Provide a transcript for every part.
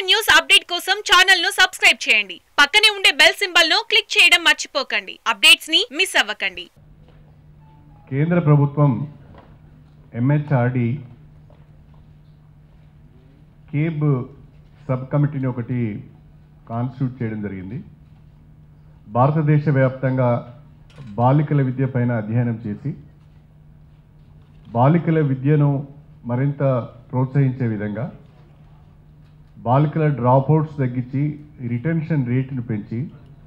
news update కోసం channel ను subscribe చేయండి పక్కనే ఉండే బెల్ సింబల్ ను క్లిక్ చేయడం మర్చిపోకండి అప్డేట్స్ ని మిస్ అవ్వకండి కేంద్ర ప్రభుత్వం ఎంహెచ్ఆర్డి కేబ్ సబ్ కమిటీని ఒకటి కాన్స్టిట్యూట్ చేయడం జరిగింది భారతదేశ వ్యాప్తంగా బాలికల విద్య పైన అధ్యయనం చేసి బాలికల విద్యను మరింత ప్రోత్సహించే విధంగా బాలికల డ్రాప్అవుట్స్ తగ్గించి రిటెన్షన్ రేటును పెంచి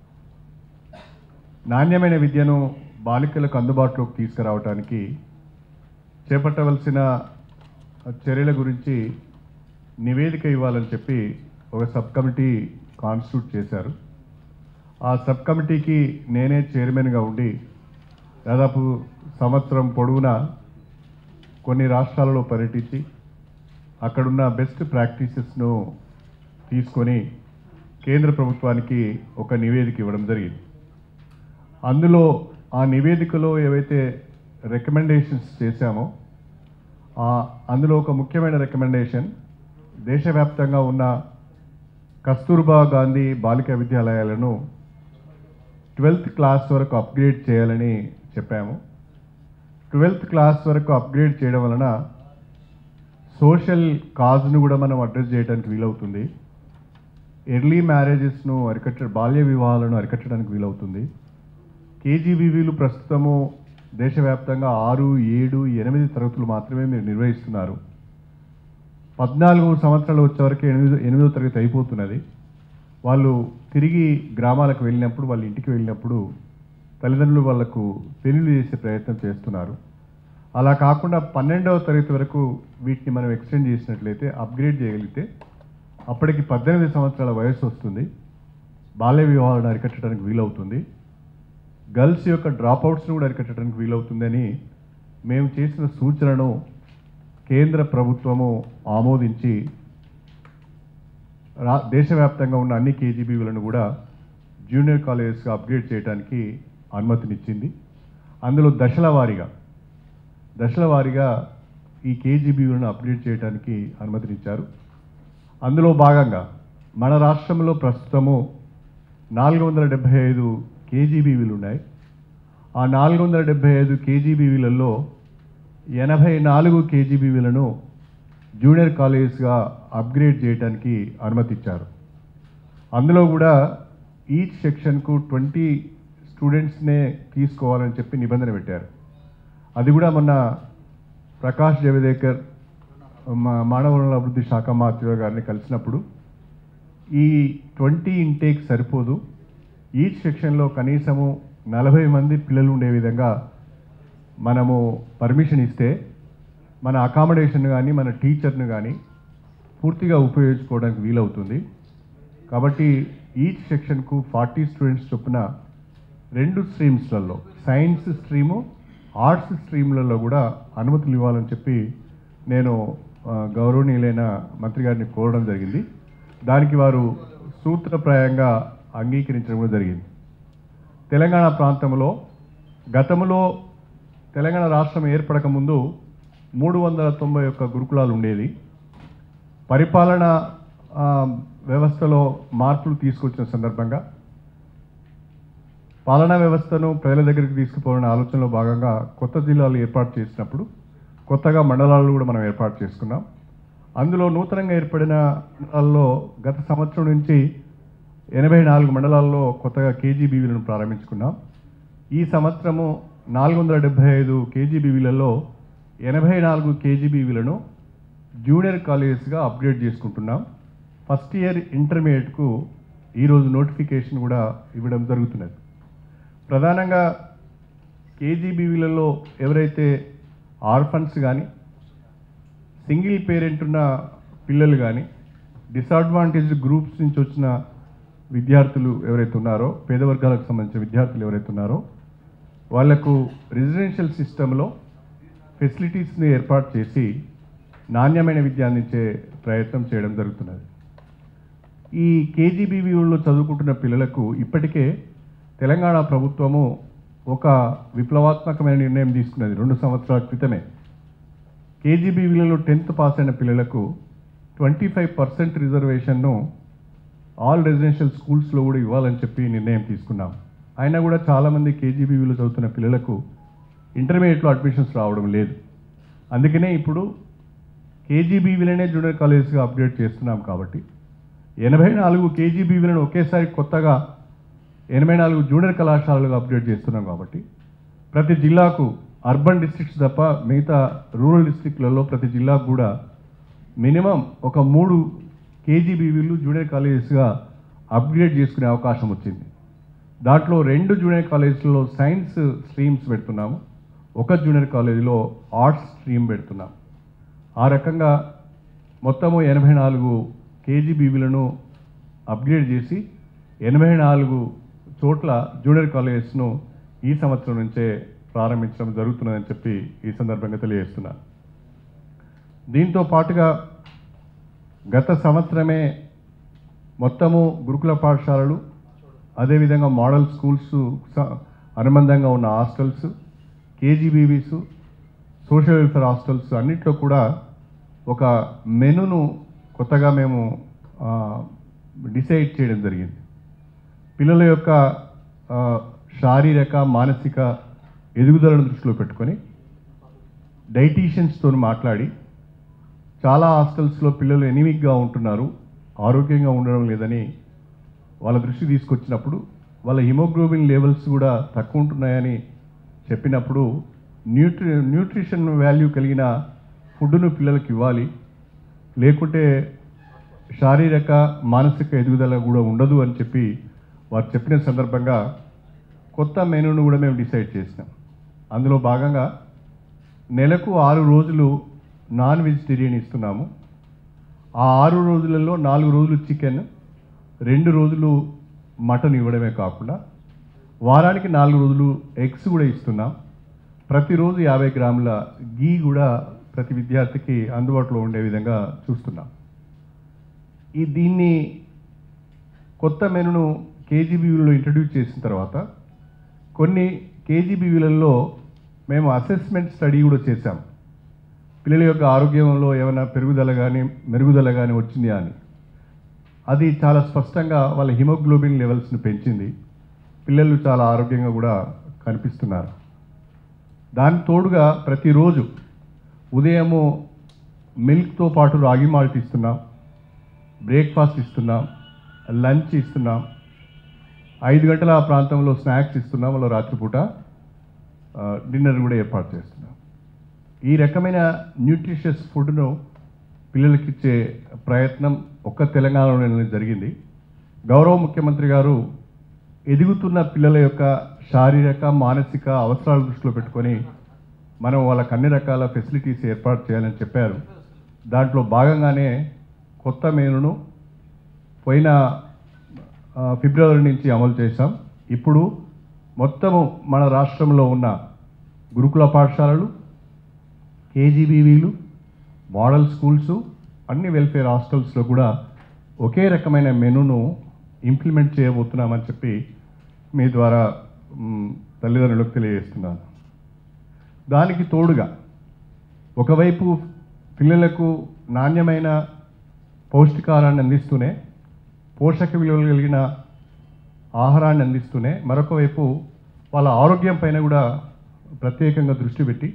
నాణ్యమైన విద్యను బాలికలకు అందుబాటులోకి తీసుకురావడానికి చేపట్టవలసిన చర్యల గురించి నివేదిక ఇవ్వాలని చెప్పి ఒక సబ్ కమిటీ కాన్స్టిట్యూట్ చేశారు ఆ సబ్ కమిటీకి నేనే చైర్మన్గా ఉండి దాదాపు సంవత్సరం పొడవునా కొన్ని రాష్ట్రాలలో పర్యటించి అక్కడున్న బెస్ట్ ప్రాక్టీసెస్ను తీసుకొని కేంద్ర ప్రభుత్వానికి ఒక నివేదిక ఇవ్వడం జరిగింది అందులో ఆ నివేదికలో ఏవైతే రికమెండేషన్స్ చేశామో ఆ అందులో ఒక ముఖ్యమైన రికమెండేషన్ దేశవ్యాప్తంగా ఉన్న కస్తూర్బా గాంధీ బాలికా విద్యాలయాలను ట్వెల్త్ క్లాస్ వరకు అప్గ్రేడ్ చేయాలని చెప్పాము ట్వెల్త్ క్లాస్ వరకు అప్గ్రేడ్ చేయడం వలన సోషల్ కాజ్ను కూడా మనం అడ్రస్ చేయడానికి వీలవుతుంది ఎర్లీ మ్యారేజెస్ను అరికట్ట బాల్య వివాహాలను అరికట్టడానికి వీలవుతుంది కేజీబీవీలు ప్రస్తుతము దేశవ్యాప్తంగా ఆరు ఏడు ఎనిమిది తరగతులు మాత్రమే మీరు నిర్వహిస్తున్నారు పద్నాలుగు సంవత్సరాలు వచ్చేవరకు ఎనిమిది ఎనిమిదో తరగతి అయిపోతున్నది వాళ్ళు తిరిగి గ్రామాలకు వెళ్ళినప్పుడు వాళ్ళ ఇంటికి వెళ్ళినప్పుడు తల్లిదండ్రులు వాళ్లకు పెళ్లిళ్ళు చేసే ప్రయత్నం చేస్తున్నారు అలా కాకుండా పన్నెండవ తరగతి వరకు వీటిని మనం ఎక్స్టెండ్ చేసినట్లయితే అప్గ్రేడ్ చేయగలిగితే అప్పటికి పద్దెనిమిది సంవత్సరాల వయసు వస్తుంది బాల్య వివాహాలను అరికట్టడానికి వీలవుతుంది గర్ల్స్ యొక్క డ్రాప్అవుట్స్ను కూడా అరికట్టడానికి వీలవుతుందని మేము చేసిన సూచనను కేంద్ర ప్రభుత్వము ఆమోదించి రా దేశవ్యాప్తంగా ఉన్న అన్ని కేజీబీలను కూడా జూనియర్ కాలేజెస్గా అప్గ్రేడ్ చేయడానికి అనుమతినిచ్చింది అందులో దశల వారీగా దశల వారీగా ఈ కేజీబీలను అప్గ్రేడ్ చేయడానికి అనుమతినిచ్చారు అందులో భాగంగా మన రాష్ట్రంలో ప్రస్తుతము నాలుగు వందల డెబ్బై ఐదు కేజీబీవీలు ఉన్నాయి ఆ నాలుగు వందల డెబ్బై ఐదు కేజీబీవీలలో ఎనభై నాలుగు కేజీబీవీలను జూనియర్ కాలేజెస్గా అప్గ్రేడ్ చేయడానికి అనుమతిచ్చారు అందులో కూడా ఈచ్ సెక్షన్కు ట్వంటీ స్టూడెంట్స్నే తీసుకోవాలని చెప్పి నిబంధన పెట్టారు అది కూడా మొన్న ప్రకాష్ జవదేకర్ మా మానవ వనరుల అభివృద్ధి శాఖ మంత్రి గారిని కలిసినప్పుడు ఈ ట్వంటీ ఇంటేక్ సరిపోదు ఈచ్ సెక్షన్లో కనీసము నలభై మంది పిల్లలు ఉండే విధంగా మనము పర్మిషన్ ఇస్తే మన అకామిడేషన్ కానీ మన టీచర్ను కానీ పూర్తిగా ఉపయోగించుకోవడానికి వీలవుతుంది కాబట్టి ఈచ్ సెక్షన్కు ఫార్టీ స్టూడెంట్స్ చొప్పున రెండు స్ట్రీమ్స్లలో సైన్స్ స్ట్రీము ఆర్ట్స్ స్ట్రీమ్లలో కూడా అనుమతులు ఇవ్వాలని చెప్పి నేను ఆ, గౌరవనీయులైన మంత్రి గారిని కోరడం జరిగింది దానికి వారు సూత్రప్రాయంగా అంగీకరించడం కూడా జరిగింది తెలంగాణ ప్రాంతంలో గతంలో తెలంగాణ రాష్ట్రం ఏర్పడక ముందు మూడు వందల తొంభై ఒక్క గురుకులాలు ఉండేది పరిపాలన ఆ, వ్యవస్థలో మార్పులు తీసుకొచ్చిన సందర్భంగా పాలనా వ్యవస్థను ప్రజల దగ్గరికి తీసుకుపోవాలనే ఆలోచనలో భాగంగా కొత్త జిల్లాలు ఏర్పాటు చేసినప్పుడు కొత్తగా మండలాలు కూడా మనం ఏర్పాటు చేసుకున్నాం అందులో నూతనంగా ఏర్పడిన మండలాల్లో గత సంవత్సరం నుంచి ఎనభై నాలుగు మండలాల్లో కొత్తగా కేజీబీవీలను ప్రారంభించుకున్నాం ఈ సంవత్సరము నాలుగు వందల డెబ్బై ఐదు కేజీబీవీలలో ఎనభై నాలుగు కేజీబీవీలను జూనియర్ కాలేజెస్గా అప్గ్రేడ్ చేసుకుంటున్నాం ఫస్ట్ ఇయర్ ఇంటర్మీడియట్కు ఈరోజు నోటిఫికేషన్ కూడా ఇవ్వడం జరుగుతున్నది ప్రధానంగా కేజీబీవీలలో ఎవరైతే ఆర్ఫన్స్ కానీ సింగిల్ పేరెంట్ ఉన్న పిల్లలు కానీ డిసడ్వాంటేజ్డ్ గ్రూప్స్ నుంచి వచ్చిన విద్యార్థులు ఎవరైతే ఉన్నారో పేద వర్గాలకు సంబంధించిన విద్యార్థులు ఎవరైతే ఉన్నారో వాళ్లకు రెసిడెన్షియల్ సిస్టంలో ఫెసిలిటీస్ని ఏర్పాటు చేసి నాణ్యమైన విద్య అందించే ప్రయత్నం చేయడం జరుగుతున్నది ఈ కేజీబీవీలో చదువుకుంటున్న పిల్లలకు ఇప్పటికే తెలంగాణ ప్రభుత్వము ఒక విప్లవాత్మకమైన నిర్ణయం తీసుకున్నది రెండు సంవత్సరాల క్రితమే కేజీబీవీలలో టెన్త్ పాస్ అయిన పిల్లలకు ట్వంటీ ఫైవ్ పర్సెంట్ రిజర్వేషన్ను ఆల్ రెసిడెన్షియల్ స్కూల్స్లో కూడా ఇవ్వాలని చెప్పి నిర్ణయం తీసుకున్నాం అయినా కూడా చాలామంది కేజీబీవీలో చదువుతున్న పిల్లలకు ఇంటర్మీడియట్లో అడ్మిషన్స్ రావడం లేదు అందుకనే ఇప్పుడు కేజీబీవీలనే జూనియర్ కాలేజెస్గా అప్గ్రేడ్ చేస్తున్నాం కాబట్టి ఎనభై నాలుగు కేజీబీవీలను ఒకేసారి కొత్తగా ఎనభై నాలుగు జూనియర్ కళాశాలలుగా అప్గ్రేడ్ చేస్తున్నాం కాబట్టి ప్రతి జిల్లాకు అర్బన్ డిస్ట్రిక్ట్స్ తప్ప మిగతా రూరల్ డిస్ట్రిక్ట్లలో ప్రతి జిల్లాకు కూడా మినిమం ఒక మూడు కేజీబీవీలు జూనియర్ కాలేజెస్గా అప్గ్రేడ్ చేసుకునే అవకాశం వచ్చింది దాంట్లో రెండు జూనియర్ కాలేజీలో సైన్స్ స్ట్రీమ్స్ పెడుతున్నాము ఒక జూనియర్ కాలేజీలో ఆర్ట్స్ స్ట్రీమ్ పెడుతున్నాం ఆ రకంగా మొత్తము ఎనభై నాలుగు కేజీబీవీలను అప్గ్రేడ్ చేసి ఎనభై నాలుగు చోట్ల జూనియర్ కాలేజెస్ను ఈ సంవత్సరం నుంచే ప్రారంభించడం జరుగుతున్నదని చెప్పి ఈ సందర్భంగా తెలియజేస్తున్నాను దీంతో పాటుగా గత సంవత్సరమే మొత్తము గురుకుల పాఠశాలలు అదేవిధంగా మోడల్ స్కూల్స్ స- అనుబంధంగా ఉన్న hostels KGBVs social welfare hostels అన్నిట్లో కూడా ఒక మెనును కొత్తగా మేము ఆ, డిసైడ్ చేయడం జరిగింది పిల్లల యొక్క ఆ, శారీరక మానసిక ఎదుగుదలను దృష్టిలో పెట్టుకొని డైటీషియన్స్తో మాట్లాడి చాలా హాస్టల్స్లో పిల్లలు ఎనిమిక్గా ఉంటున్నారు ఆరోగ్యంగా ఉండడం లేదని వాళ్ళ దృష్టి తీసుకొచ్చినప్పుడు వాళ్ళ హిమోగ్లోబిన్ లెవెల్స్ కూడా తక్కువ ఉంటున్నాయని చెప్పినప్పుడు న్యూట్రి న్యూట్రిషన్ వాల్యూ కలిగిన ఫుడ్ను పిల్లలకు ఇవ్వాలి లేకుంటే శారీరక మానసిక ఎదుగుదల కూడా ఉండదు అని చెప్పి వారు చెప్పిన సందర్భంగా కొత్త మెనూను కూడా మేము డిసైడ్ చేసినాం అందులో భాగంగా నెలకు ఆరు రోజులు నాన్ వెజిటేరియన్ ఇస్తున్నాము ఆ ఆరు రోజులలో నాలుగు రోజులు చికెన్ రెండు రోజులు మటన్ ఇవ్వడమే కాకుండా వారానికి నాలుగు రోజులు ఎగ్స్ కూడా ఇస్తున్నాం ప్రతిరోజు యాభై గ్రాముల గీ కూడా ప్రతి విద్యార్థికి అందుబాటులో ఉండే విధంగా చూస్తున్నాం ఈ దీన్ని కొత్త మెనును కేజీబీవీలో ఇంట్రడ్యూస్ చేసిన తర్వాత కొన్ని కేజీబీవీలలో మేము అసెస్మెంట్ స్టడీ కూడా చేశాం పిల్లల యొక్క ఆరోగ్యంలో ఏమైనా పెరుగుదల కానీ మెరుగుదల కానీ వచ్చిందా అని అది చాలా స్పష్టంగా వాళ్ళ హిమోగ్లోబిన్ లెవెల్స్ని పెంచింది పిల్లలు చాలా ఆరోగ్యంగా కూడా కనిపిస్తున్నారు దాని తోడుగా ప్రతిరోజు ఉదయము మిల్క్తో పాటు రాగి మాల్ట్ ఇస్తున్నాం బ్రేక్ఫాస్ట్ ఇస్తున్నాం లంచ్ ఇస్తున్నాం ఐదు గంటల ఆ ప్రాంతంలో స్నాక్స్ ఇస్తున్నాం వాళ్ళ రాత్రిపూట ఆ, డిన్నర్ కూడా ఏర్పాటు చేస్తున్నాం ఈ రకమైన న్యూట్రిషియస్ ఫుడ్ను పిల్లలకి ఇచ్చే ప్రయత్నం ఒక్క తెలంగాణలోనే జరిగింది గౌరవ ముఖ్యమంత్రి గారు ఎదుగుతున్న పిల్లల యొక్క శారీరక మానసిక అవసరాల దృష్టిలో పెట్టుకొని మనం వాళ్ళకి అన్ని రకాల ఫెసిలిటీస్ ఏర్పాటు చేయాలని చెప్పారు దాంట్లో భాగంగానే కొత్త మేనును పోయిన ఆ, ఫిబ్రవరి నుంచి అమలు చేశాం ఇప్పుడు మొత్తము మన రాష్ట్రంలో ఉన్న గురుకుల పాఠశాలలు కేజీబీవీలు మోడల్ స్కూల్స్ అన్ని వెల్ఫేర్ హాస్టల్స్లో కూడా ఒకే రకమైన మెనూను ఇంప్లిమెంట్ చేయబోతున్నామని చెప్పి మీ ద్వారా మ్, తల్లిదండ్రులకు తెలియజేస్తున్నాను దానికి తోడుగా ఒకవైపు పిల్లలకు నాణ్యమైన పౌష్టికాహారాన్ని అందిస్తూనే పోషక విలువలు కలిగిన ఆహారాన్ని అందిస్తూనే మరొక వైపు వాళ్ళ ఆరోగ్యం పైన కూడా ప్రత్యేకంగా దృష్టి పెట్టి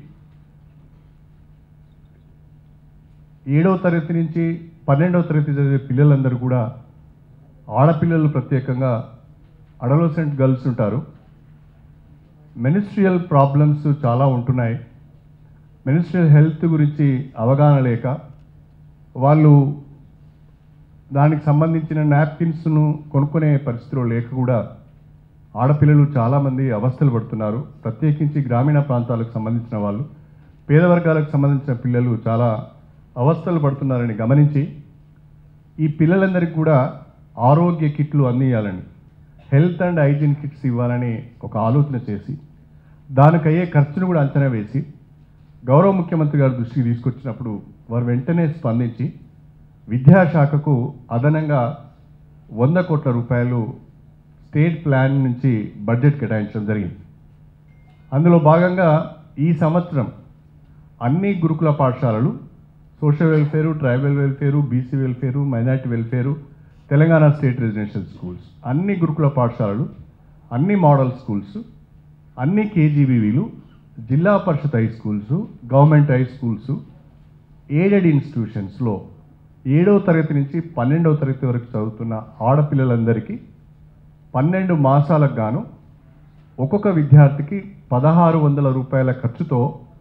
ఏడవ తరగతి నుంచి పన్నెండవ తరగతి చదివే పిల్లలందరూ కూడా ఆడపిల్లలు ప్రత్యేకంగా అడలోసెంట్ గర్ల్స్ ఉంటారు మెనిస్ట్రియల్ ప్రాబ్లమ్స్ చాలా ఉంటున్నాయి మెనిస్ట్రియల్ హెల్త్ గురించి అవగాహన లేక వాళ్ళు దానికి సంబంధించిన నాప్కిన్స్ను కొనుక్కునే పరిస్థితిలో లేక కూడా ఆడపిల్లలు చాలామంది అవస్థలు పడుతున్నారు ప్రత్యేకించి గ్రామీణ ప్రాంతాలకు సంబంధించిన వాళ్ళు పేద వర్గాలకు సంబంధించిన పిల్లలు చాలా అవస్థలు పడుతున్నారని గమనించి ఈ పిల్లలందరికీ కూడా ఆరోగ్య కిట్లు అందియాలని హెల్త్ అండ్ హైజీన్ కిట్స్ ఇవ్వాలని ఒక ఆలోచన చేసి దానికి అయ్యే ఖర్చును కూడా అంచనా వేసి గౌరవ ముఖ్యమంత్రి గారి దృష్టికి తీసుకొచ్చినప్పుడు వారు వెంటనే స్పందించి విద్యాశాఖకు అదనంగా వంద కోట్ల రూపాయలు స్టేట్ ప్లాన్ నుంచి బడ్జెట్ కేటాయించడం జరిగింది అందులో భాగంగా ఈ సంవత్సరం అన్ని గురుకుల పాఠశాలలు social welfare tribal welfare BC welfare minority welfare Telangana state residential schools అన్ని గురుకుల పాఠశాలలు అన్ని మోడల్ స్కూల్స్ అన్ని కేజీబీవీలు Zilla Parishad high schools government high schools aided ఇన్స్టిట్యూషన్స్లో ఏడవ తరగతి నుంచి పన్నెండవ తరగతి వరకు చదువుతున్న ఆడపిల్లలందరికీ పన్నెండు మాసాలకు గాను ఒక్కొక్క విద్యార్థికి పదహారు వందల రూపాయల ఖర్చుతో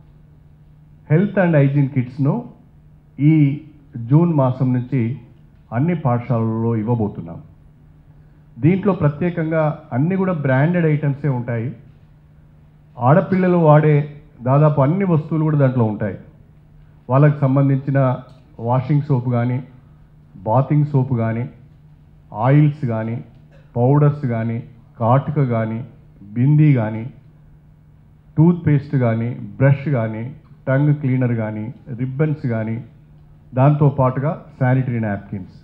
హెల్త్ అండ్ హైజీన్ కిట్స్ను ఈ జూన్ మాసం నుంచి అన్ని పాఠశాలల్లో ఇవ్వబోతున్నాం దీంట్లో ప్రత్యేకంగా అన్ని కూడా బ్రాండెడ్ ఐటమ్సే ఉంటాయి ఆడపిల్లలు వాడే దాదాపు అన్ని వస్తువులు కూడా దాంట్లో ఉంటాయి వాళ్ళకి సంబంధించిన వాషింగ్ సోప్ కానీ బాతింగ్ సోప్ కానీ ఆయిల్స్ కానీ పౌడర్స్ కానీ కాటుక కానీ బిందీ కానీ టూత్ పేస్ట్ కానీ బ్రష్ కానీ టంగ్ క్లీనర్ కానీ రిబ్బన్స్ కానీ దాంతో పాటుగా శానిటరీ నాప్కిన్స్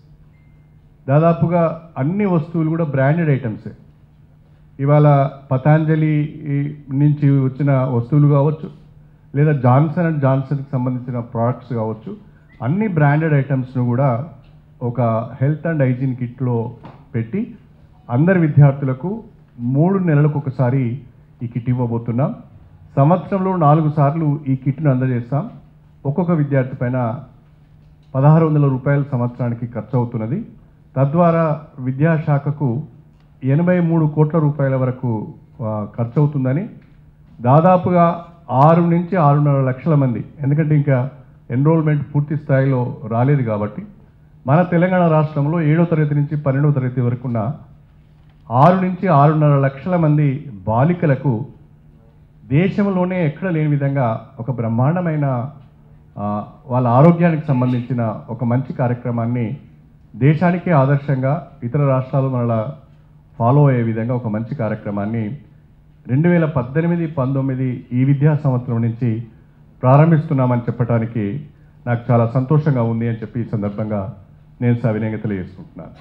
దాదాపుగా అన్ని వస్తువులు కూడా బ్రాండెడ్ ఐటమ్సే ఇవాళ పతాంజలి నుంచి వచ్చిన వస్తువులు కావచ్చు లేదా జాన్సన్ అండ్ జాన్సన్కి సంబంధించిన ప్రోడక్ట్స్ కావచ్చు అన్ని బ్రాండెడ్ ఐటమ్స్ను కూడా ఒక హెల్త్ అండ్ హైజీన్ కిట్లో పెట్టి అందరి విద్యార్థులకు మూడు నెలలకు ఒకసారి ఈ కిట్ ఇవ్వబోతున్నాం సంవత్సరంలో నాలుగు సార్లు ఈ కిట్ను అందజేస్తాం ఒక్కొక్క విద్యార్థి పైన పదహారు వందల రూపాయల సంవత్సరానికి ఖర్చు అవుతున్నది తద్వారా విద్యాశాఖకు ఎనభై మూడు కోట్ల రూపాయల వరకు ఆ, ఖర్చు అవుతుందని దాదాపుగా ఆరు నుంచి ఆరున్నర లక్షల మంది ఎందుకంటే ఇంకా ఎన్రోల్మెంట్ పూర్తి స్థాయిలో రాలేదు కాబట్టి మన తెలంగాణ రాష్ట్రంలో ఏడో తరగతి నుంచి పన్నెండవ తరగతి వరకు ఉన్న ఆరు నుంచి ఆరున్నర లక్షల మంది బాలికలకు దేశంలోనే ఎక్కడ లేని విధంగా ఒక బ్రహ్మాండమైన ఆ, వాళ్ళ ఆరోగ్యానికి సంబంధించిన ఒక మంచి కార్యక్రమాన్ని దేశానికే ఆదర్శంగా ఇతర రాష్ట్రాలు మళ్ళా ఫాలో అయ్యే విధంగా ఒక మంచి కార్యక్రమాన్ని రెండు వేల పద్దెనిమిది పంతొమ్మిది ఈ విద్యా సంవత్సరం నుంచి ప్రారంభిస్తున్నామని చెప్పడానికి నాకు చాలా సంతోషంగా ఉంది అని చెప్పి ఈ సందర్భంగా నేను సవినయంగా తెలియజేసుకుంటున్నాను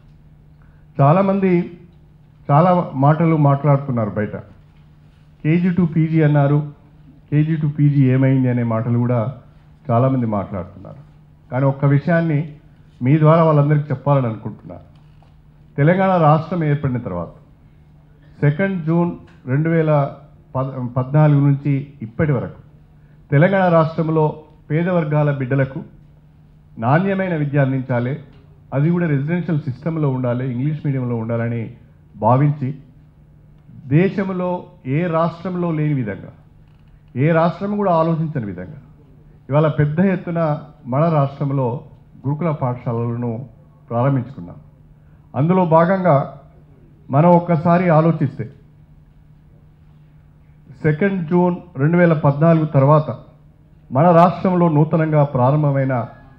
చాలామంది చాలా మాటలు మాట్లాడుతున్నారు బయట కేజీ టు పీజీ అన్నారు కేజీ టు పీజీ ఏమైంది అనే మాటలు కూడా చాలామంది మాట్లాడుతున్నారు కానీ ఒక్క విషయాన్ని మీ ద్వారా వాళ్ళందరికీ చెప్పాలని అనుకుంటున్నాను తెలంగాణ రాష్ట్రం ఏర్పడిన తర్వాత సెకండ్ జూన్ రెండు వేల పద్ పద్నాలుగు నుంచి ఇప్పటి వరకు తెలంగాణ రాష్ట్రంలో పేద వర్గాల బిడ్డలకు నాణ్యమైన విద్య అందించాలి అది కూడా రెసిడెన్షియల్ సిస్టంలో ఉండాలి ఇంగ్లీష్ మీడియంలో ఉండాలని భావించి దేశంలో ఏ రాష్ట్రంలో లేని విధంగా ఏ రాష్ట్రం కూడా ఆలోచించని విధంగా ఇవాళ పెద్ద ఎత్తున మన రాష్ట్రంలో గురుకుల పాఠశాలలను ప్రారంభించుకున్నాం అందులో భాగంగా మనం ఒక్కసారి ఆలోచిస్తే సెకండ్ జూన్ రెండు వేల పద్నాలుగు తర్వాత మన రాష్ట్రంలో నూతనంగా ప్రారంభమైన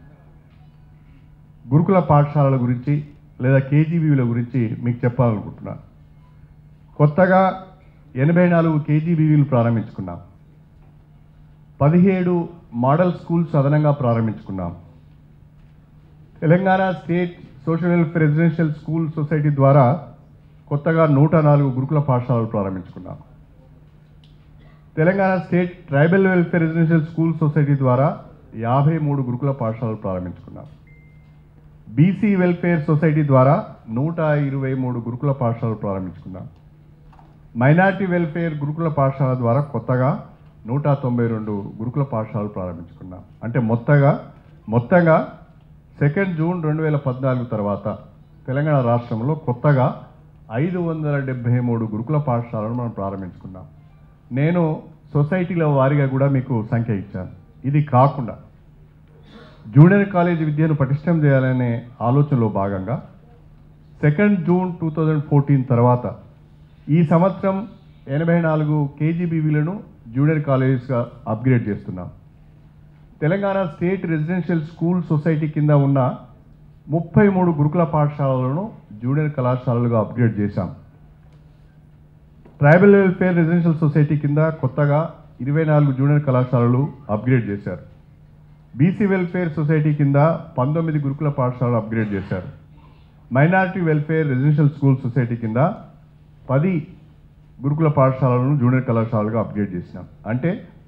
గురుకుల పాఠశాలల గురించి లేదా కేజీబీల గురించి మీకు చెప్పాలనుకుంటున్నాను కొత్తగా ఎనభై నాలుగు కేజీబీవీలు ప్రారంభించుకున్నాం పదిహేడు మోడల్ స్కూల్స్ అదనంగా ప్రారంభించుకున్నాం Telangana state social welfare residential school society ద్వారా కొత్తగా నూట నాలుగు గురుకుల పాఠశాలలు ప్రారంభించుకున్నాం Telangana state tribal welfare residential school society ద్వారా యాభై మూడు గురుకుల పాఠశాలలు ప్రారంభించుకున్నాం బీసీ వెల్ఫేర్ సొసైటీ ద్వారా నూట ఇరవై మూడు గురుకుల పాఠశాలలు ప్రారంభించుకున్నాం మైనార్టీ వెల్ఫేర్ గురుకుల పాఠశాల ద్వారా కొత్తగా నూట తొంభై రెండు గురుకుల పాఠశాలలు ప్రారంభించుకున్నాం అంటే మొత్తగా మొత్తంగా సెకండ్ జూన్ రెండు వేల పద్నాలుగు తర్వాత తెలంగాణ రాష్ట్రంలో కొత్తగా ఐదు వందల డెబ్బై మూడు గురుకుల పాఠశాలను మనం ప్రారంభించుకున్నాం నేను సొసైటీల వారీగా కూడా మీకు సంఖ్య ఇచ్చాను ఇది కాకుండా జూనియర్ కాలేజ్ విద్యను పటిష్టం చేయాలనే ఆలోచనలో భాగంగా second June two thousand fourteen తర్వాత ఈ సంవత్సరం ఎనభై నాలుగు కేజీబీవీలను జూనియర్ కాలేజెస్గా అప్గ్రేడ్ చేస్తున్నాం Telangana state residential school society కింద ఉన్న ముప్పై మూడు గురుకుల పాఠశాలలను జూనియర్ కళాశాలలుగా అప్గ్రేడ్ చేశాం ట్రైబల్ వెల్ఫేర్ రెసిడెన్షియల్ సొసైటీ కింద కొత్తగా ఇరవై నాలుగు జూనియర్ కళాశాలలు అప్గ్రేడ్ చేశారు బీసీ వెల్ఫేర్ సొసైటీ కింద పంతొమ్మిది గురుకుల పాఠశాలలు అప్గ్రేడ్ చేశారు minority welfare residential school society కింద పది గురుకుల పాఠశాలలను జూనియర్ కళాశాలలుగా అప్గ్రేడ్ చేసినాం అంటే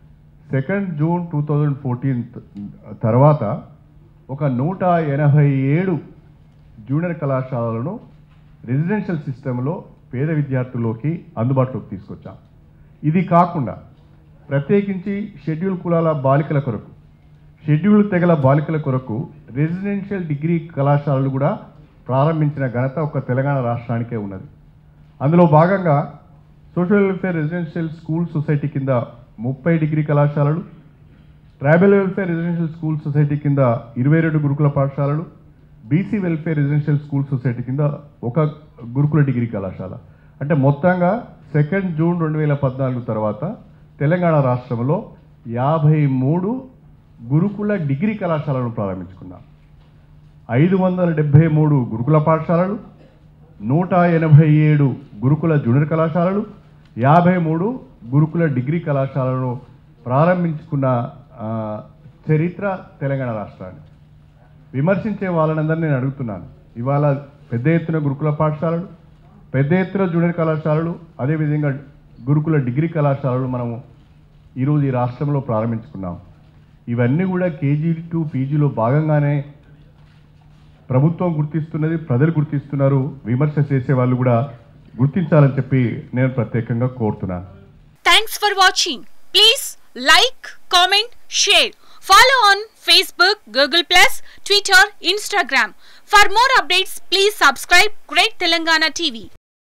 second June two thousand fourteen తర్వాత ఒక నూట ఎనభై ఏడు జూనియర్ కళాశాలలను రెసిడెన్షియల్ సిస్టంలో పేద విద్యార్థుల్లోకి అందుబాటులోకి తీసుకొచ్చాం ఇది కాకుండా ప్రత్యేకించి షెడ్యూల్ కులాల బాలికల కొరకు షెడ్యూల్ తెగల బాలికల కొరకు రెసిడెన్షియల్ డిగ్రీ కళాశాలలు కూడా ప్రారంభించిన ఘనత ఒక తెలంగాణ రాష్ట్రానికే ఉన్నది అందులో భాగంగా social welfare residential school society కింద ముప్పై డిగ్రీ కళాశాలలు tribal welfare residential school society కింద ఇరవై రెండు గురుకుల పాఠశాలలు BC welfare residential school society కింద ఒక గురుకుల డిగ్రీ కళాశాల అంటే మొత్తంగా సెకండ్ జూన్ రెండు వేల పద్నాలుగు తర్వాత తెలంగాణ రాష్ట్రంలో యాభై మూడు గురుకుల డిగ్రీ కళాశాలను ప్రారంభించుకున్నాం ఐదు వందల డెబ్భై మూడు గురుకుల పాఠశాలలు నూట ఎనభై ఏడు గురుకుల జూనియర్ కళాశాలలు యాభై మూడు గురుకుల డిగ్రీ కళాశాలను ప్రారంభించుకున్న ఆ, చరిత్ర తెలంగాణ రాష్ట్రాన్ని విమర్శించే వాళ్ళనందరినీ నేను అడుగుతున్నాను ఇవాళ పెద్ద ఎత్తున గురుకుల పాఠశాలలు పెద్ద ఎత్తున జూనియర్ కళాశాలలు అదేవిధంగా గురుకుల డిగ్రీ కళాశాలలు మనము ఈరోజు ఈ రాష్ట్రంలో ప్రారంభించుకున్నాం ఇవన్నీ కూడా కేజీ టు పీజీలో భాగంగానే ప్రభుత్వం గుర్తిస్తున్నది ప్రజలు గుర్తిస్తున్నారు విమర్శ చేసే వాళ్ళు కూడా గుర్తించాలని చెప్పి నేను ప్రత్యేకంగా కోరుతున్నాను thanks for watching please like comment share follow on Facebook Google plus Twitter Instagram for more updates please subscribe great Telangana TV